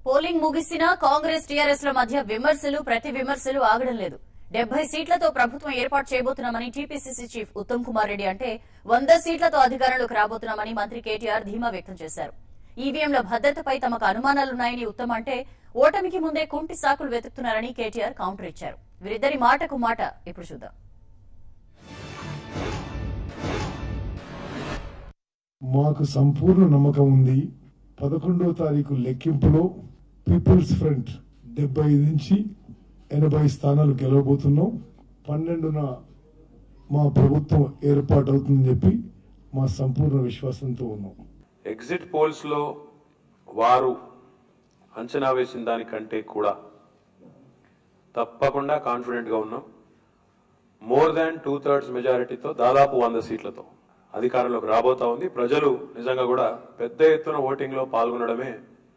polling ముగిసినా Congress TRS ల మధ్య విమర్శలు ప్రతి విమర్శలు ఆగడం లేదు డెబ్బై సీట్లతో ప్రభుత్వం ఏర్పాటు చేయబోతున్నామని టీపీసీసీ చీఫ్ ఉత్తమ్ కుమార్ రెడ్డి అంటే వంద సీట్లతో అధికారంలోకి రాబోతున్నామని మంత్రి కేటీఆర్ ధీమా వ్యక్తం చేశారు ఈవీఎంల భద్రతపై తమకు అనుమానాలున్నాయని ఉత్తమ్ అంటే ఓటమికి ముందే కుంటి సాకులు వెతుకుతున్నారని కేటీఆర్ కౌంటర్ ఇచ్చారు వీరిద్దరి మాటకు మాట ఇప్పుడు చూద్దాం మాకు సంపూర్ణ నమ్మకం ఉంది పదకొండవ తారీఖు లెక్కింపులో పీపుల్స్ ఫ్రంట్ డెబ్బై ఐదు నుంచి ఎనభై స్థానాలు గెలవబోతున్నాం పన్నెండున మా ప్రభుత్వం ఏర్పాటు అవుతుందని చెప్పి మా సంపూర్ణ విశ్వాసంతో ఉన్నాం ఎగ్జిట్ పోల్స్ లో వారు అంచనా వేసిన దానికంటే కూడా తప్పకుండా కాన్ఫిడెంట్ గా ఉన్నాం మోర్ దాన్ టూ థర్డ్స్ మెజారిటీతో దాదాపు వంద సీట్లతో అధికారంలోకి రాబోతా ఉంది ప్రజలు నిజంగా కూడా పెద్ద ఎత్తున ఓటింగ్ లో పాల్గొనడమే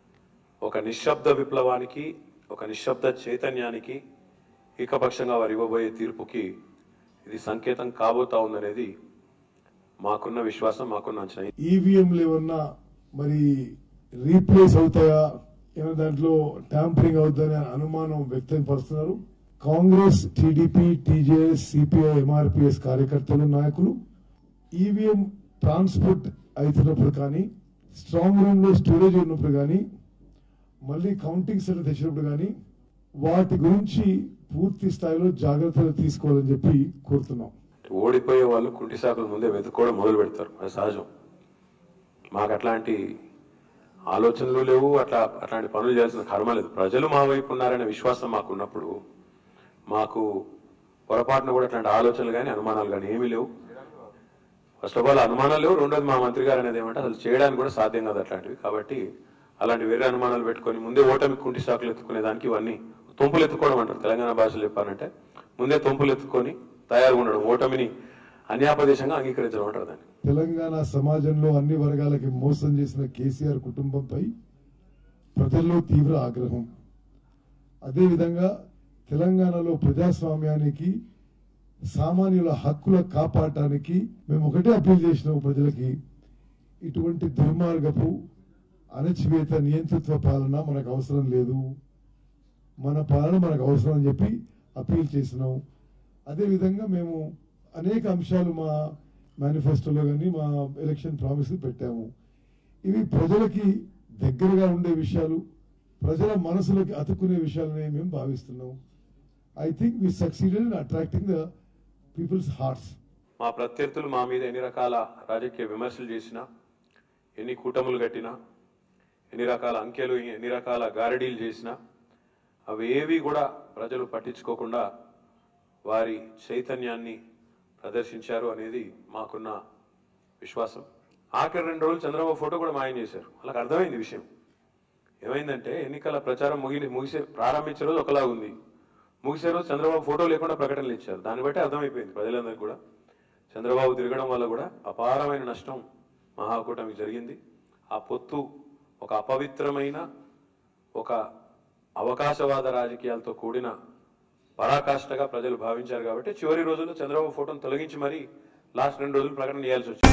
ఒక నిశ్శబ్ద విప్లవానికి ఒక నిశ్శబ్ద చైతన్యానికి ఏకపక్షంగా వారు ఇవ్వబోయే తీర్పుకి ఇది సంకేతం కాబోతా ఉందనేది మాకున్న విశ్వాసం మాకున్న అంచనా ఈవీఎంలు ఏమన్నా మరి రీప్లేస్ అవుతాయా ఏమైనా దాంట్లో ట్యాంపరింగ్ అవుతుందనే అనుమానం వ్యక్తం పరుస్తున్నారు Congress TDP TJS CPI MRPS కార్యకర్తలు నాయకులు ఈవీఎం ట్రాన్స్పోర్ట్ అవుతున్నప్పుడు కానీ స్ట్రాంగ్ రూమ్ లో స్టోరేజ్ ఉన్నప్పుడు కానీ మళ్ళీ కౌంటింగ్ సెంటర్ తెచ్చినప్పుడు కానీ వాటి గురించి పూర్తి స్థాయిలో జాగ్రత్తలు తీసుకోవాలని చెప్పి కోరుతున్నాం ఓడిపోయే వాళ్ళు కుంటి సాకులు ముందే వెతుక్కోవడం మొదలు పెడతారు అది సహజం మాకు అట్లాంటి ఆలోచనలు లేవు అట్లా అట్లాంటి పనులు చేయాల్సిన కర్మ లేదు ప్రజలు మా వైపు ఉన్నారనే విశ్వాసం మాకు ఉన్నప్పుడు మాకు పొరపాటున కూడా అట్లాంటి ఆలోచనలు కానీ అనుమానాలు కానీ ఏమీ లేవు ఫస్ట్ ఆఫ్ ఆల్ అనుమానాలు లేవు రెండోది మా మంత్రి గారు అనేది ఏమంటే అసలు చేయడానికి కూడా సాధ్యం కాదు అట్లాంటివి కాబట్టి అలాంటి వేరే అనుమానాలు పెట్టుకొని ముందే ఓటమి కుంటి సాకులు ఎత్తుకునే దానికి ఇవన్నీ తొంపులు ఎత్తుకోవడం అంటారు తెలంగాణ భాషలో చెప్పాలంటే ముందే తొంపులు ఎత్తుకొని తయారుగా ఉండడం ఓటమిని అన్యాపదేశంగా అంగీకరించడం అంటారు దాన్ని తెలంగాణ సమాజంలో అన్ని వర్గాలకి మోసం చేసిన కేసీఆర్ కుటుంబంపై ప్రజల్లో తీవ్ర ఆగ్రహం అదేవిధంగా తెలంగాణలో ప్రజాస్వామ్యానికి సామాన్యుల హక్కుల కాపాడటానికి మేము ఒకటే అప్పీల్ చేసినాము ప్రజలకి ఇటువంటి దుర్మార్గపు అణచివేత నియంతృత్వ పాలన మనకు అవసరం లేదు మన పాలన మనకు అవసరం అని చెప్పి అప్పీల్ చేసినాం అదేవిధంగా మేము అనేక అంశాలు మా మేనిఫెస్టోలో కానీ మా ఎలక్షన్ ప్రామిస్ పెట్టాము ఇవి ప్రజలకి దగ్గరగా ఉండే విషయాలు ప్రజల మనసులోకి అతుక్కునే విషయాలని మేము భావిస్తున్నాం I think we succeeded in attracting the people's hearts మా ప్రత్యర్థులు మా మీద ఎన్ని రకాల రాజకీయ విమర్శలు చేసినా ఎన్ని కూటములు కట్టినా ఎన్ని రకాల అంకెలు ఎన్ని రకాల గారడీలు చేసినా అవి ఏవి కూడా ప్రజలు పట్టించుకోకుండా వారి చైతన్యాన్ని ప్రదర్శించారు అనేది మాకున్న విశ్వాసం ఆఖరి రెండు రోజులు చంద్రబాబు ఫోటో కూడా మాయం చేశారు వాళ్ళకి అర్థమైంది విషయం ఏమైందంటే ఎన్నికల ప్రచారం ముగి ముగిసే ప్రారంభించే రోజు ఒకలా ఉంది ముగిసే రోజు చంద్రబాబు ఫోటో లేకుండా ప్రకటనలు ఇచ్చారు దాన్ని బట్టి అర్థమైపోయింది ప్రజలందరికీ కూడా చంద్రబాబు తిరగడం వల్ల కూడా అపారమైన నష్టం మహాకూటమికి జరిగింది ఆ పొత్తు ఒక అపవిత్రమైన ఒక అవకాశవాద రాజకీయాలతో కూడిన పరాకాష్ఠగా ప్రజలు భావించారు కాబట్టి చివరి రోజుల్లో చంద్రబాబు ఫోటోను తొలగించి మరీ లాస్ట్ రెండు రోజులు ప్రకటన చేయాల్సి వచ్చింది